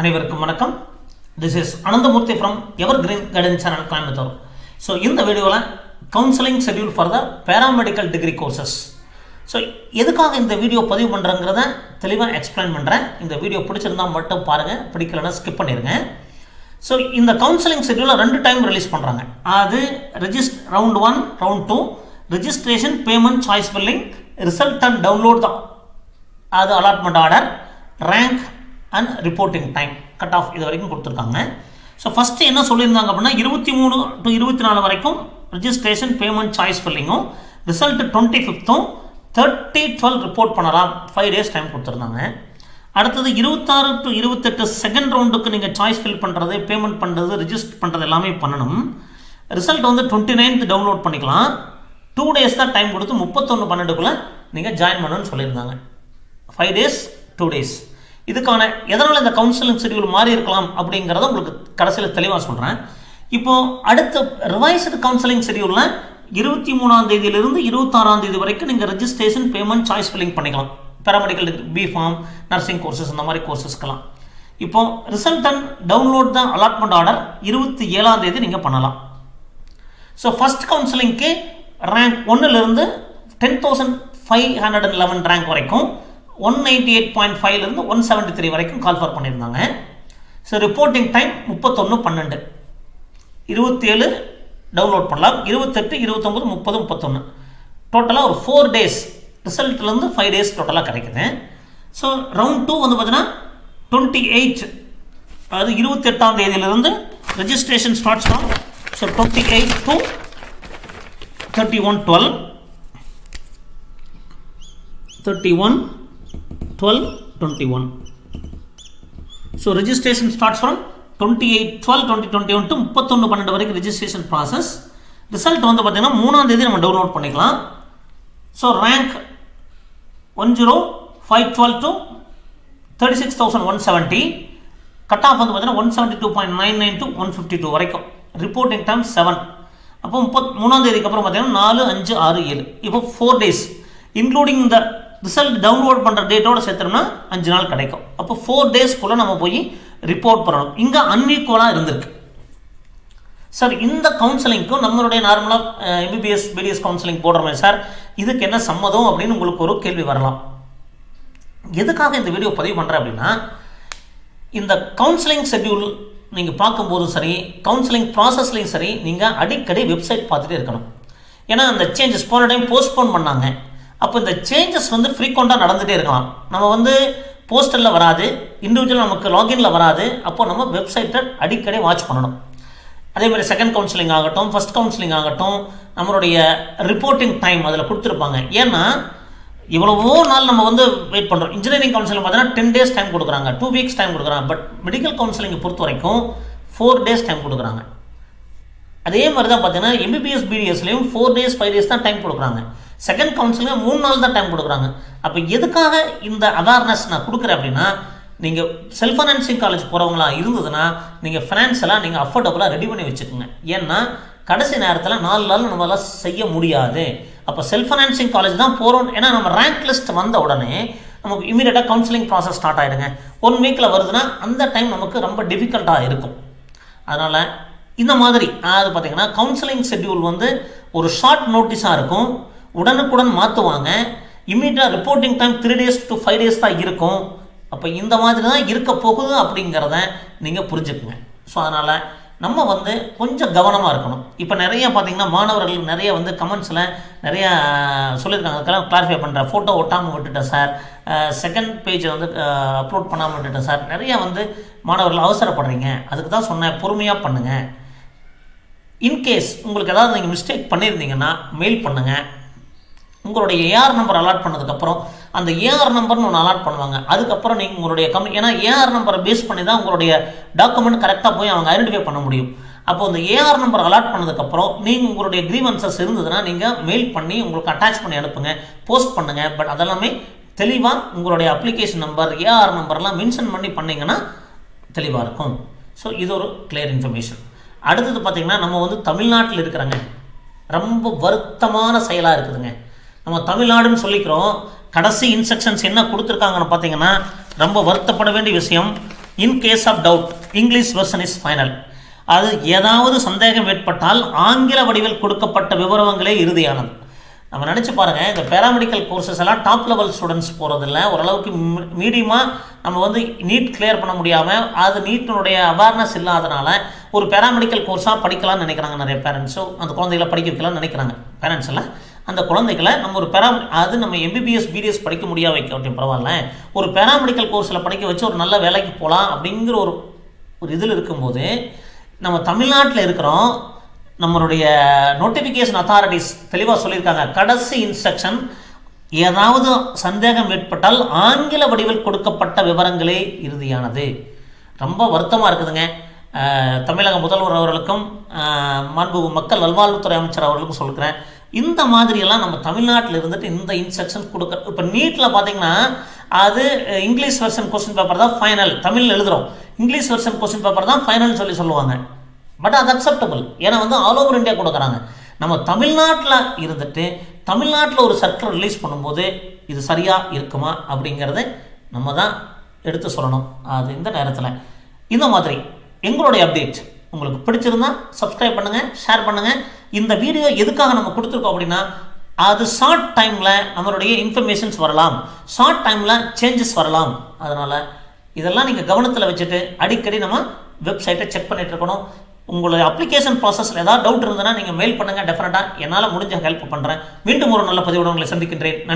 அனைவருக்கும் வணக்கம் this is Ananthamoorthy from ever green garden channel Coimbatore so இந்த வீடியோவில் counselling schedule for the paramedical degree courses so எதுக்காக இந்த வீடியோ பதிவு பண்ணுறங்கிறத தெளிவாக எக்ஸ்பிளைன் பண்ணுறேன் இந்த வீடியோ பிடிச்சிருந்தா மட்டும் பாருங்கள் பிடிக்கலன்னா ஸ்கிப் பண்ணிடுங்க ஸோ இந்த கவுன்சிலிங் ஷெட்யூலை ரெண்டு டைம் ரிலீஸ் பண்ணுறாங்க அது register round one round two registration payment choice filling result and download தான் அது allotment order rank and reporting time cut off இது வரைக்கும் கொடுத்துருக்காங்க ஸோ ஃபஸ்ட்டு என்ன சொல்லியிருந்தாங்க அப்படின்னா இருபத்தி மூணு டு இருபத்தி நாலு வரைக்கும் ரிஜிஸ்ட்ரேஷன் பேமெண்ட் சாய்ஸ் ஃபில்லிங்கும் ரிசல்ட் டுவெண்ட்டி ஃபிஃப்த்தும் தேர்ட்டி டுவெல் ரிப்போர்ட் பண்ணலாம் ஃபைவ் டேஸ் டைம் கொடுத்துருந்தாங்க அடுத்தது இருபத்தாறு டு இருபத்தெட்டு செகண்ட் ரவுண்டுக்கு நீங்கள் சாய்ஸ் ஃபில் பண்ணுறது பேமெண்ட் பண்ணுறது ரிஜிஸ்டர் பண்ணுறது எல்லாமே பண்ணணும் ரிசல்ட் வந்து டுவெண்ட்டி நைன்த் டவுன்லோட் பண்ணிக்கலாம் டூ டேஸ் தான் டைம் கொடுத்து முப்பத்தொன்று பன்னெண்டுக்குள்ளே நீங்கள் ஜாயின் பண்ணணும்னு சொல்லியிருந்தாங்க ஃபைவ் டேஸ் டூ டேஸ் இதுக்கான எதனால் இந்த கவுன்சிலிங் ஷெடியூல் மாறி இருக்கலாம் அப்படிங்கிறத உங்களுக்கு கடைசியில் தெளிவாக சொல்கிறேன் இப்போ அடுத்த ரிவைஸ்டு கவுன்சிலிங் ஷெடியூலில் இருபத்தி மூணாம் தேதியிலிருந்து இருபத்தாறாம் தேதி வரைக்கும் நீங்கள் ரெஜிஸ்ட்ரேஷன் பேமெண்ட் சாய்ஸ் ஃபில்லிங் பண்ணிக்கலாம் paramedical B pharm nursing courses இந்த மாதிரி கோர்சஸ்க்கெல்லாம் இப்போ result and download the allotment order இருபத்தி ஏழாம் தேதி நீங்கள் பண்ணலாம் ஸோ ஃபஸ்ட் கவுன்சிலிங்க்கு ரேங்க் ஒன்றுலேருந்து ten thousand five hundred and eleven rank வரைக்கும் ஒன் நைன்டி எயிட் பாயிண்ட் ஃபைவ்லேருந்து ஒன் செவன்ட்டி த்ரீ வரைக்கும் கால்ஃபர் பண்ணியிருந்தாங்க ஸோ ரிப்போர்ட்டிங் டைம் முப்பத்தொன்று பன்னெண்டு இருபத்தேழு டவுன்லோட் பண்ணலாம் இருபத்தெட்டு இருபத்தொம்பது முப்பது முப்பத்தொன்று டோட்டலாக ஒரு ஃபோர் டேஸ் ரிசல்ட்லேருந்து ஃபைவ் டேஸ் டோட்டலாக கிடைக்குது ஸோ ரவுண்ட் டூ வந்து பார்த்தீங்கன்னா டுவெண்ட்டி எயிட் அதாவது இருபத்தெட்டாம் தேதியிலிருந்து registration starts from so twenty eight to thirty one twelve thirty one twelve twenty one so registration starts from twenty eight twelve twenty twenty one to முப்பத்தொன்று பன்னெண்டு வரைக்கும் registration process result வந்து பார்த்தீங்கன்னா மூணாம் தேதி நம்ம டவுன்லோட் பண்ணிக்கலாம் so rank one zero five twelve to thirty six thousand one seventy cut off வந்து பார்த்தீங்கன்னா one seventy two point nine nine to one fifty two வரைக்கும் ரிப்போர்ட்டிங் டைம் செவன் அப்போ முப்பத் மூணாம் தேதிக்கு அப்புறம் பார்த்தீங்கன்னா நாலு அஞ்சு ஆறு ஏழு இப்போ ஃபோர் டேஸ் இன்க்ளூடிங் இந்த ரிசல்ட் டவுன்லோட் பண்ணுற டேட்டோட சேர்த்தோம்னா அஞ்சு நாள் கிடைக்கும் அப்போ ஃபோர் டேஸ்க்குள்ளே நம்ம போய் ரிப்போர்ட் பண்ணணும் இங்கே அன்ஈக்குவலாக இருந்திருக்கு சார் இந்த கவுன்சிலிங்க்கும் நம்மளுடைய நார்மலாக எம்பிபிஎஸ் பிடிஎஸ் கவுன்சிலிங் போடுறோமே சார் இதுக்கு என்ன சம்மதம் அப்படின்னு உங்களுக்கு ஒரு கேள்வி வரலாம் எதுக்காக இந்த வீடியோ பதிவு பண்ணுறேன் அப்படின்னா இந்த கவுன்சிலிங் ஷெட்யூல் நீங்கள் பார்க்கும்போதும் சரி கவுன்சிலிங் ப்ராசஸ்லையும் சரி நீங்கள் அடிக்கடி வெப்சைட் பார்த்துட்டே இருக்கணும் ஏன்னா அந்த சேஞ்சஸ் போன டைம் போஸ்ட்போன் பண்ணாங்க அப்போ இந்த சேஞ்சஸ் வந்து ஃப்ரீக்வெண்ட்டாக நடந்துகிட்டே இருக்கலாம் நம்ம வந்து போஸ்டரில் வராது இண்டிவிஜுவல் நமக்கு லாகின்ல வராது அப்போ நம்ம வெப்சைட்டை அடிக்கடி வாட்ச் பண்ணணும் அதே மாதிரி செகண்ட் கவுன்சிலிங் ஆகட்டும் ஃபஸ்ட் கவுன்சிலிங் ஆகட்டும் நம்மளுடைய ரிப்போர்ட்டிங் டைம் அதில் கொடுத்துருப்பாங்க ஏன்னா இவ்வளவோ நாள் நம்ம வந்து வெயிட் பண்ணுறோம் இன்ஜினியரிங் கவுன்சிலிங் பார்த்தீங்கன்னா டென் டேஸ் டைம் கொடுக்குறாங்க டூ வீக்ஸ் டைம் கொடுக்குறாங்க பட் மெடிக்கல் கவுன்சிலிங்கை பொறுத்த வரைக்கும் ஃபோர் டேஸ் டைம் கொடுக்குறாங்க அதே மாதிரி தான் பார்த்தீங்கன்னா எம்பிபிஎஸ் பிடிஎஸ்லையும் ஃபோர் டேஸ் ஃபைவ் டேஸ் தான் டைம் கொடுக்குறாங்க செகண்ட் கவுன்சிலிங் மூணு நாள் தான் டைம் கொடுக்குறாங்க அப்போ எதுக்காக இந்த அவேர்னஸ் நான் கொடுக்குறேன் அப்படின்னா நீங்கள் செல்ஃப் ஃபைனான்சிங் காலேஜ் போகிறவங்களா இருந்ததுன்னா நீங்கள் ஃபினான்ஸெல்லாம் நீங்கள் அஃபோர்டபுளாக ரெடி பண்ணி வச்சுக்கோங்க ஏன்னா கடைசி நேரத்தில் நாலு நாள் நம்மளால் செய்ய முடியாது அப்போ செல்ஃப் ஃபைனான்சிங் காலேஜ் தான் போகிறோம் ஏன்னா நம்ம ரேங்க் லிஸ்ட் வந்த உடனே நமக்கு இமீடியட்டாக கவுன்சிலிங் ப்ராசஸ் ஸ்டார்ட் ஆகிடுங்க ஒன் வீக்கில் வருதுன்னா அந்த டைம் நமக்கு ரொம்ப டிஃபிகல்ட்டாக இருக்கும் அதனால் இந்த மாதிரி அது பார்த்தீங்கன்னா கவுன்சிலிங் ஷெட்யூல் வந்து ஒரு ஷார்ட் நோட்டீஸாக இருக்கும் உடனுக்குடன் மாற்றுவாங்க இமீடியட்டாக reporting time three days to five days தான் இருக்கும் அப்போ இந்த மாதிரி தான் இருக்க போகுது அப்படிங்கிறத நீங்கள் புரிஞ்சுக்குங்க ஸோ அதனால் நம்ம வந்து கொஞ்சம் கவனமாக இருக்கணும் இப்போ நிறைய பார்த்தீங்கன்னா மாணவர்கள் நிறைய வந்து கமெண்ட்ஸில் நிறைய சொல்லியிருக்காங்க அதுக்கெல்லாம் கிளாரிஃபை பண்ணுறேன் ஃபோட்டோ ஒட்டாமல் விட்டுட்டேன் சார் செகண்ட் பேஜை வந்து அப்லோட் பண்ணாமல் விட்டுட்டேன் சார் நிறைய வந்து மாணவர்கள் அவசரப்படுறீங்க அதுக்கு தான் சொன்னேன் பொறுமையாக பண்ணுங்கள் இன்கேஸ் உங்களுக்கு ஏதாவது நீங்கள் மிஸ்டேக் பண்ணியிருந்தீங்கன்னா மெயில் பண்ணுங்கள் உங்களுடைய ஏஆர் நம்பர் அலாட் பண்ணதுக்கப்புறம் அந்த ஏஆர் நம்பர்னு ஒன்று அலாட் பண்ணுவாங்க அதுக்கப்புறம் நீங்கள் உங்களுடைய கம்பெனி ஏன்னா ஏஆர் நம்பரை பேஸ் பண்ணி தான் உங்களுடைய டாக்குமெண்ட் கரெக்டாக போய் அவங்க ஐடென்டிஃபை பண்ண முடியும் அப்போ அந்த ஏஆர் நம்பர் அலாட் பண்ணதுக்கப்புறம் நீங்கள் உங்களுடைய க்ரீவன்சஸ் இருந்ததுன்னா நீங்கள் மெயில் பண்ணி உங்களுக்கு அட்டாச் பண்ணி அனுப்புங்க போஸ்ட் பண்ணுங்கள் பட் அதெல்லாமே தெளிவாக உங்களுடைய அப்ளிகேஷன் நம்பர் ஏஆர் நம்பர்லாம் மென்ஷன் பண்ணி பண்ணிங்கன்னா தெளிவாக இருக்கும் ஸோ இது ஒரு கிளியர் இன்ஃபர்மேஷன் அடுத்தது பார்த்திங்கன்னா நம்ம வந்து தமிழ்நாட்டில் இருக்கிறாங்க ரொம்ப வருத்தமான செயலாக இருக்குதுங்க நம்ம தமிழ்நாடுன்னு சொல்லிக்கிறோம் கடைசி இன்ஸ்ட்ரக்ஷன்ஸ் என்ன கொடுத்துருக்காங்கன்னு பார்த்தீங்கன்னா ரொம்ப வருத்தப்பட வேண்டிய விஷயம் in case of doubt English version is final அது ஏதாவது சந்தேகம் ஏற்பட்டால் ஆங்கில வடிவில் கொடுக்கப்பட்ட விவரங்களே இறுதியானது நம்ம நினச்சி பாருங்கள் இந்த பேராமெடிக்கல் கோர்சஸ் எல்லாம் டாப் லெவல் ஸ்டூடெண்ட்ஸ் போகிறதில்ல ஓரளவுக்கு மீடியமாக நம்ம வந்து நீட் கிளியர் பண்ண முடியாமல் அது நீட்டினுடைய அவேர்னஸ் இல்லாதனால ஒரு பேராமெடிக்கல் கோர்ஸாக படிக்கலாம்னு நினைக்கிறாங்க நிறைய பேரண்ட்ஸோ அந்த குழந்தைகளை படிக்க வைக்கலாம்னு நினைக்கிறாங்க பேரண்ட்ஸ் எல்லாம் அந்த குழந்தைகளை நம்ம ஒரு பேரா அது நம்ம எம்பிபிஎஸ் பிடிஎஸ் படிக்க முடியாது வைக்க பரவாயில்ல ஒரு பேராமெடிக்கல் கோர்ஸில் படிக்க வச்சு ஒரு நல்ல வேலைக்கு போகலாம் அப்படிங்கிற ஒரு ஒரு இதில் இருக்கும்போது நம்ம தமிழ்நாட்டில் இருக்கிறோம் நம்மளுடைய நோட்டிஃபிகேஷன் அத்தாரிட்டிஸ் தெளிவாக சொல்லியிருக்காங்க கடைசி இன்ஸ்ட்ரக்ஷன் ஏதாவது சந்தேகம் ஏற்பட்டால் ஆங்கில வடிவில் கொடுக்கப்பட்ட விவரங்களே இறுதியானது ரொம்ப வருத்தமாக இருக்குதுங்க அஹ், தமிழக முதல்வர் அவர்களுக்கும் அஹ், மாண்பு மக்கள் நல்வாழ்வுத்துறை அமைச்சர் அவர்களுக்கும் சொல்லிக்கிறேன் இந்த மாதிரியெல்லாம் நம்ம தமிழ்நாட்டில் இருந்துட்டு இந்த இன்ஸ்ட்ரக்ஷன் கொடுக்க இப்போ நீட்டில் பார்த்தீங்கன்னா அது அஹ், இங்கிலீஷ் வெர்ஷன் கொஸ்டின் பேப்பர் தான் ஃபைனல் தமிழில் எழுதுகிறோம் இங்கிலீஷ் வெர்ஷன் கொஸ்டின் பேப்பர் தான் ஃபைனல் சொல்லி சொல்லுவாங்க பட் அது அக்செப்டபிள் ஏன்னா வந்து ஆல் ஓவர் இந்தியா கொடுக்குறாங்க நம்ம தமிழ்நாட்டில் இருந்துட்டு தமிழ்நாட்டில் ஒரு சர்க்கிள் ரிலீஸ் பண்ணும்போது இது சரியாக இருக்குமா அப்படிங்கிறத நம்ம தான் எடுத்து சொல்லணும் அது இந்த நேரத்தில் இந்த மாதிரி எங்களுடைய அப்டேட் உங்களுக்கு பிடிச்சிருந்தா சப்ஸ்கிரைப் பண்ணுங்கள் ஷேர் பண்ணுங்கள் இந்த வீடியோ எதுக்காக நம்ம கொடுத்துருக்கோம் அப்படின்னா அது ஷார்ட் டைமில் நம்மளுடைய இன்ஃபர்மேஷன்ஸ் வரலாம் ஷார்ட் டைமில் சேஞ்சஸ் வரலாம் அதனால் இதெல்லாம் நீங்கள் கவனத்தில் வச்சுட்டு அடிக்கடி நம்ம வெப்சைட்டை செக் பண்ணிட்டு இருக்கணும் உங்களுடைய அப்ளிகேஷன் ப்ராசஸில் ஏதாவது டவுட் இருந்ததுன்னா நீங்கள் மெயில் பண்ணுங்கள் டெஃபினட்டாக என்னால் முடிஞ்ச ஹெல்ப் பண்ணுறேன் மீண்டும் ஒரு நல்ல பதிவுடன் உங்களை சந்திக்கின்றேன்